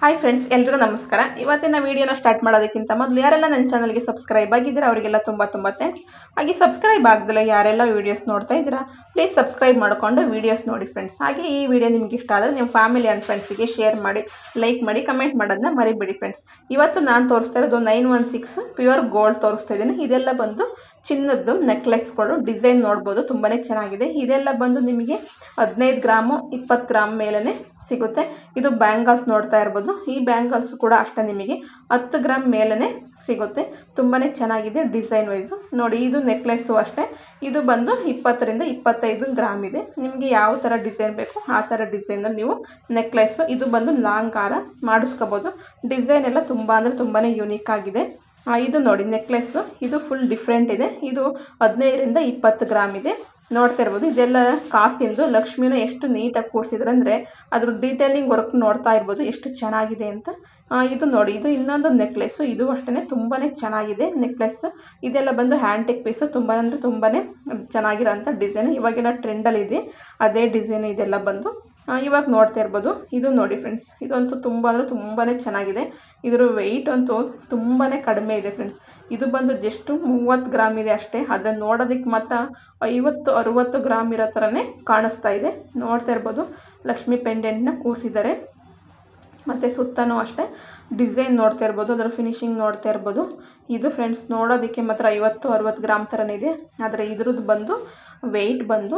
hi friends ಎಲ್ರಿಗೂ ನಮಸ್ಕಾರ ಇವತ್ತಿನ ವಿಡಿಯೋನ ಸ್ಟಾರ್ಟ್ ಮಾಡೋದಕ್ಕಿಂತ ಮೊದಲು ಯಾರೆಲ್ಲ ನನ್ನ ಚಾನಲ್ಗೆ ಸಬ್ಸ್ಕ್ರೈಬ್ ಆಗಿದ್ದೀರಾ ಅವರಿಗೆಲ್ಲ ತುಂಬ ತುಂಬ ಥ್ಯಾಂಕ್ಸ್ ಹಾಗೆ ಸಬ್ಸ್ಕ್ರೈಬ್ ಆಗದಿಲ್ಲ ಯಾರೆಲ್ಲ ವೀಡಿಯೋಸ್ ನೋಡ್ತಾ ಇದ್ದೀರಾ ಪ್ಲೀಸ್ ಸಬ್ಸ್ಕ್ರೈಬ್ ಮಾಡಿಕೊಂಡು ವೀಡಿಯೋಸ್ ನೋಡಿ ಫ್ರೆಂಡ್ಸ್ ಹಾಗೆ ಈ ವಿಡಿಯೋ ನಿಮ್ಗೆ ಇಷ್ಟ ಆದರೆ ನಿಮ್ಮ ಫ್ಯಾಮಿಲಿ ಆ್ಯಂಡ್ ಫ್ರೆಂಡ್ಸಿಗೆ ಶೇರ್ ಮಾಡಿ ಲೈಕ್ ಮಾಡಿ ಕಮೆಂಟ್ ಮಾಡೋದನ್ನ ಮರಿಬೇಡಿ ಫ್ರೆಂಡ್ಸ್ ಇವತ್ತು ನಾನು ತೋರಿಸ್ತಾ ಇರೋದು nine one six pure gold ತೋರಿಸ್ತಾ ಇದ್ದೀನಿ ಇದೆಲ್ಲ ಬಂದು ಚಿನ್ನದ್ದು ನೆಕ್ಲೆಸ್ಗಳು ಡಿಸೈನ್ ನೋಡ್ಬೋದು ತುಂಬಾ ಚೆನ್ನಾಗಿದೆ ಇದೆಲ್ಲ ಬಂದು ನಿಮಗೆ ಹದಿನೈದು ಗ್ರಾಮು ಇಪ್ಪತ್ತು ಗ್ರಾಮ್ ಮೇಲೇ ಸಿಗುತ್ತೆ ಇದು ಬ್ಯಾಂಗಲ್ಸ್ ನೋಡ್ತಾ ಇರ್ಬೋದು ಈ ಬ್ಯಾಂಗಲ್ಸ್ ಕೂಡ ಅಷ್ಟೇ ನಿಮಗೆ ಹತ್ತು ಗ್ರಾಮ್ ಮೇಲೇ ಸಿಗುತ್ತೆ ತುಂಬಾ ಚೆನ್ನಾಗಿದೆ ಡಿಸೈನ್ ವೈಸು ನೋಡಿ ಇದು ನೆಕ್ಲೆಸ್ಸು ಅಷ್ಟೇ ಇದು ಬಂದು ಇಪ್ಪತ್ತರಿಂದ ಇಪ್ಪತ್ತೈದು ಗ್ರಾಮ್ ಇದೆ ನಿಮಗೆ ಯಾವ ಥರ ಡಿಸೈನ್ ಬೇಕು ಆ ಥರ ಡಿಸೈನಲ್ಲಿ ನೀವು ನೆಕ್ಲೆಸ್ಸು ಇದು ಬಂದು ಲಾಂಗ್ ಹಾರ ಮಾಡಿಸ್ಕೋಬೋದು ಡಿಸೈನ್ ಎಲ್ಲ ತುಂಬ ಅಂದರೆ ತುಂಬಾ ಯೂನಿಕ್ ಆಗಿದೆ ಆ, ಇದು ನೋಡಿ ನೆಕ್ಲೆಸ್ಸು ಇದು ಫುಲ್ ಡಿಫ್ರೆಂಟ್ ಇದೆ ಇದು ಹದಿನೈದರಿಂದ ಇಪ್ಪತ್ತು ಗ್ರಾಮ್ ಇದೆ ನೋಡ್ತಾ ಇರ್ಬೋದು ಇದೆಲ್ಲ ಕಾಸಿಂದು ಲಕ್ಷ್ಮಿನ ಎಷ್ಟು ನೀಟಾಗಿ ಕೂರಿಸಿದ್ರು ಅಂದರೆ ಅದ್ರ ಡೀಟೇಲಿಂಗ್ ವರ್ಕ್ ನೋಡ್ತಾ ಇರ್ಬೋದು ಎಷ್ಟು ಚೆನ್ನಾಗಿದೆ ಅಂತ ಆ, ಇದು ನೋಡಿ ಇದು ಇನ್ನೊಂದು ನೆಕ್ಲೆಸ್ಸು ಇದು ಅಷ್ಟೇ ತುಂಬಾ ಚೆನ್ನಾಗಿದೆ ನೆಕ್ಲೆಸ್ಸು ಇದೆಲ್ಲ ಬಂದು ಹ್ಯಾಂಟಿಕ್ ಪೀಸು ತುಂಬ ಅಂದರೆ ತುಂಬಾ ಚೆನ್ನಾಗಿರೋಂಥ ಡಿಸೈನ್ ಇವಾಗೆಲ್ಲ ಟ್ರೆಂಡಲ್ಲಿದೆ ಅದೇ ಡಿಸೈನ್ ಇದೆಲ್ಲ ಬಂದು ಆ, ಇವಾಗ ನೋಡ್ತಾ ಇರ್ಬೋದು ಇದು ನೋಡಿ ಫ್ರೆಂಡ್ಸ್ ಇದಂತೂ ತುಂಬ ಅಂದರೆ ತುಂಬಾ ಚೆನ್ನಾಗಿದೆ ಇದ್ರ ವೆಯ್ಟ್ ಅಂತೂ ತುಂಬಾ ಕಡಿಮೆ ಇದೆ ಫ್ರೆಂಡ್ಸ್ ಇದು ಬಂದು ಜಸ್ಟು ಮೂವತ್ತು ಗ್ರಾಮ್ ಇದೆ ಅಷ್ಟೇ ಆದರೆ ನೋಡೋದಕ್ಕೆ ಮಾತ್ರ ಐವತ್ತು ಅರುವತ್ತು ಗ್ರಾಮ್ ಇರೋ ಥರನೇ ಕಾಣಿಸ್ತಾ ಇದೆ ನೋಡ್ತಾ ಇರ್ಬೋದು ಲಕ್ಷ್ಮಿ ಪೆಂಡೆಂಟ್ನ ಕೂರಿಸಿದ್ದಾರೆ ಮತ್ತು ಸುತ್ತನೂ ಅಷ್ಟೇ ಡಿಸೈನ್ ನೋಡ್ತಾ ಇರ್ಬೋದು ಅದರ ಫಿನಿಶಿಂಗ್ ನೋಡ್ತಾ ಇರ್ಬೋದು ಇದು ಫ್ರೆಂಡ್ಸ್ ನೋಡೋದಕ್ಕೆ ಮಾತ್ರ ಐವತ್ತು ಅರುವತ್ತು ಗ್ರಾಮ್ ಥರನೇ ಇದೆ ಆದರೆ ಇದ್ರದ್ದು ಬಂದು ವೆಯ್ಟ್ ಬಂದು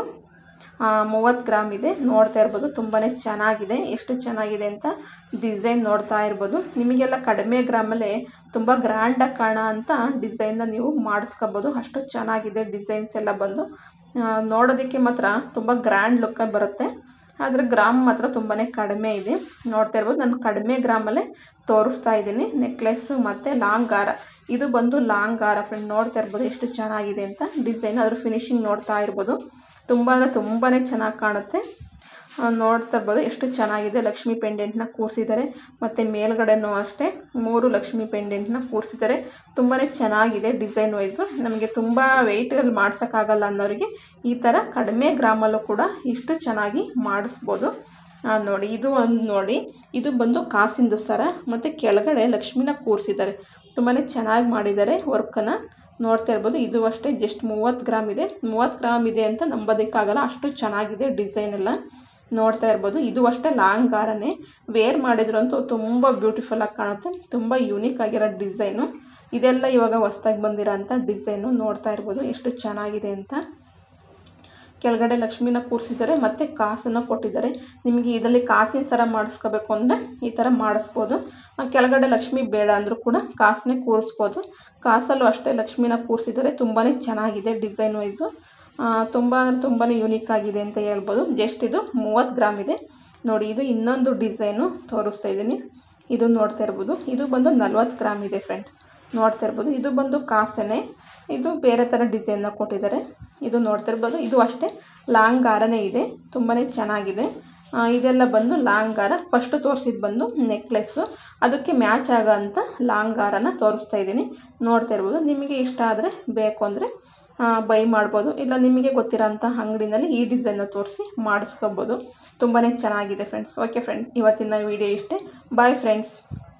ಮೂವತ್ತು ಗ್ರಾಮ್ ಇದೆ ನೋಡ್ತಾ ಇರ್ಬೋದು ತುಂಬಾ ಚೆನ್ನಾಗಿದೆ ಎಷ್ಟು ಚೆನ್ನಾಗಿದೆ ಅಂತ ಡಿಸೈನ್ ನೋಡ್ತಾ ಇರ್ಬೋದು ನಿಮಗೆಲ್ಲ ಕಡಿಮೆ ಗ್ರಾಮಲ್ಲೇ ತುಂಬ ಗ್ರ್ಯಾಂಡಾಗಿ ಕಾಣೋ ಅಂತ ಡಿಸೈನ್ನ ನೀವು ಮಾಡಿಸ್ಕೋಬೋದು ಅಷ್ಟು ಚೆನ್ನಾಗಿದೆ ಡಿಸೈನ್ಸ್ ಎಲ್ಲ ಬಂದು ಆ, ನೋಡೋದಕ್ಕೆ ಮಾತ್ರ ತುಂಬ ಗ್ರ್ಯಾಂಡ್ ಲುಕ್ಕ ಬರುತ್ತೆ ಆದರೆ ಗ್ರಾಮ್ ಮಾತ್ರ ತುಂಬಾ ಕಡಿಮೆ ಇದೆ ನೋಡ್ತಾ ಇರ್ಬೋದು ನಾನು ಕಡಿಮೆ ಗ್ರಾಮಲ್ಲೇ ತೋರಿಸ್ತಾ ಇದ್ದೀನಿ ನೆಕ್ಲೆಸ್ಸು ಮತ್ತು ಲಾಂಗ್ ಹಾರ ಇದು ಬಂದು ಲಾಂಗ್ ಹಾರ ಫ್ರೆಂಡ್ ನೋಡ್ತಾ ಇರ್ಬೋದು ಎಷ್ಟು ಚೆನ್ನಾಗಿದೆ ಅಂತ ಡಿಸೈನ್ ಅದ್ರ ಫಿನಿಶಿಂಗ್ ನೋಡ್ತಾ ಇರ್ಬೋದು ತುಂಬ ಅಂದರೆ ತುಂಬಾ ಚೆನ್ನಾಗಿ ಕಾಣುತ್ತೆ ಆ, ನೋಡ್ತಾ ಇರ್ಬೋದು ಎಷ್ಟು ಚೆನ್ನಾಗಿದೆ ಲಕ್ಷ್ಮಿ ಪೆಂಡೆಂಟ್ನ ಕೂರಿಸಿದ್ದಾರೆ ಮತ್ತು ಮೇಲ್ಗಡೆನೂ ಅಷ್ಟೇ ಮೂರು ಲಕ್ಷ್ಮಿ ಪೆಂಡೆಂಟ್ನ ಕೂರಿಸಿದ್ದಾರೆ ತುಂಬಾ ಚೆನ್ನಾಗಿದೆ ಡಿಸೈನ್ ವೈಸು ನಮಗೆ ತುಂಬ ವೆಯ್ಟಲ್ಲಿ ಮಾಡ್ಸೋಕ್ಕಾಗಲ್ಲ ಅನ್ನೋರಿಗೆ ಈ ಥರ ಕಡಿಮೆ ಗ್ರಾಮಲ್ಲೂ ಕೂಡ ಇಷ್ಟು ಚೆನ್ನಾಗಿ ಮಾಡಿಸ್ಬೋದು ಆ, ನೋಡಿ ಇದು ಒಂದು ನೋಡಿ ಇದು ಬಂದು ಕಾಸಿಂದು ಸರ ಮತ್ತು ಕೆಳಗಡೆ ಲಕ್ಷ್ಮಿನ ಕೂರಿಸಿದ್ದಾರೆ ತುಂಬಾ ಚೆನ್ನಾಗಿ ಮಾಡಿದ್ದಾರೆ ವರ್ಕನ್ನು ನೋಡ್ತಾ ಇರ್ಬೋದು ಇದು ಅಷ್ಟೇ ಜಸ್ಟ್ ಮೂವತ್ತು ಗ್ರಾಮ್ ಇದೆ ಮೂವತ್ತು ಗ್ರಾಮ್ ಇದೆ ಅಂತ ನಂಬೋದಕ್ಕಾಗಲ್ಲ ಅಷ್ಟು ಚೆನ್ನಾಗಿದೆ ಡಿಸೈನ್ ಎಲ್ಲ ನೋಡ್ತಾ ಇರ್ಬೋದು ಇದು ಅಷ್ಟೇ ಲಾಂಗ್ ಹಾರನೇ ವೇರ್ ಮಾಡಿದ್ರು ಅಂತೂ ತುಂಬ ಬ್ಯೂಟಿಫುಲ್ಲಾಗಿ ಕಾಣುತ್ತೆ ತುಂಬ ಯೂನಿಕ್ ಆಗಿರೋ ಡಿಸೈನು ಇದೆಲ್ಲ ಇವಾಗ ಹೊಸ್ದಾಗಿ ಬಂದಿರೋ ಅಂಥ ಡಿಸೈನು ನೋಡ್ತಾ ಇರ್ಬೋದು ಎಷ್ಟು ಚೆನ್ನಾಗಿದೆ ಅಂತ ಕೆಳಗಡೆ ಲಕ್ಷ್ಮಿನ ಕೂರಿಸಿದ್ದಾರೆ ಮತ್ತು ಕಾಸನ್ನು ಕೊಟ್ಟಿದ್ದಾರೆ ನಿಮಗೆ ಇದರಲ್ಲಿ ಕಾಸಿನ ಸರ ಮಾಡಿಸ್ಕೋಬೇಕು ಅಂದರೆ ಈ ಥರ ಮಾಡಿಸ್ಬೋದು ಆ, ಕೆಳಗಡೆ ಲಕ್ಷ್ಮಿ ಬೇಡ ಅಂದರೂ ಕೂಡ ಕಾಸನ್ನೇ ಕೂರಿಸ್ಬೋದು ಕಾಸಲ್ಲೂ ಅಷ್ಟೇ ಲಕ್ಷ್ಮಿನ ಕೂರಿಸಿದ್ದಾರೆ ತುಂಬಾ ಚೆನ್ನಾಗಿದೆ ಡಿಸೈನ್ ವೈಸು ತುಂಬ ಅಂದರೆ ತುಂಬಾ ಯೂನಿಕ್ ಆಗಿದೆ ಅಂತ ಹೇಳ್ಬೋದು ಜಸ್ಟ್ ಇದು ಮೂವತ್ತು ಗ್ರಾಮ್ ಇದೆ ನೋಡಿ ಇದು ಇನ್ನೊಂದು ಡಿಸೈನು ತೋರಿಸ್ತಾ ಇದ್ದೀನಿ ಇದು ನೋಡ್ತಾ ಇರ್ಬೋದು ಇದು ಬಂದು ನಲ್ವತ್ತು ಗ್ರಾಮ್ ಇದೆ ಫ್ರೆಂಡ್ ನೋಡ್ತಾ ಇರ್ಬೋದು ಇದು ಬಂದು ಕಾಸನೇ ಇದು ಬೇರೆ ಥರ ಡಿಸೈನ್ನ ಕೊಟ್ಟಿದ್ದಾರೆ ಇದು ನೋಡ್ತಾ ಇರ್ಬೋದು ಇದು ಅಷ್ಟೇ ಲಾಂಗ್ ಹಾರನೇ ಇದೆ ತುಂಬಾ ಚೆನ್ನಾಗಿದೆ ಆ, ಇದೆಲ್ಲ ಬಂದು ಲಾಂಗ್ ಹಾರ ಫಸ್ಟ್ ತೋರಿಸಿದ್ದು ಬಂದು ನೆಕ್ಲೆಸ್ಸು ಅದಕ್ಕೆ ಮ್ಯಾಚ್ ಆಗೋ ಅಂಥ ಲಾಂಗ್ ಹಾರನ ತೋರಿಸ್ತಾ ಇದ್ದೀನಿ ನೋಡ್ತಾ ಇರ್ಬೋದು ನಿಮಗೆ ಇಷ್ಟ ಆದರೆ ಬೇಕು ಅಂದರೆ ಬೈ ಮಾಡ್ಬೋದು ಇಲ್ಲ ನಿಮಗೆ ಗೊತ್ತಿರೋಂಥ ಅಂಗಡಿನಲ್ಲಿ ಈ ಡಿಸೈನ್ನ ತೋರಿಸಿ ಮಾಡಿಸ್ಕೋಬೋದು ತುಂಬಾ ಚೆನ್ನಾಗಿದೆ ಫ್ರೆಂಡ್ಸ್ ಓಕೆ ಫ್ರೆಂಡ್ಸ್ ಇವತ್ತಿನ ವಿಡಿಯೋ ಇಷ್ಟೇ ಬಾಯ್ ಫ್ರೆಂಡ್ಸ್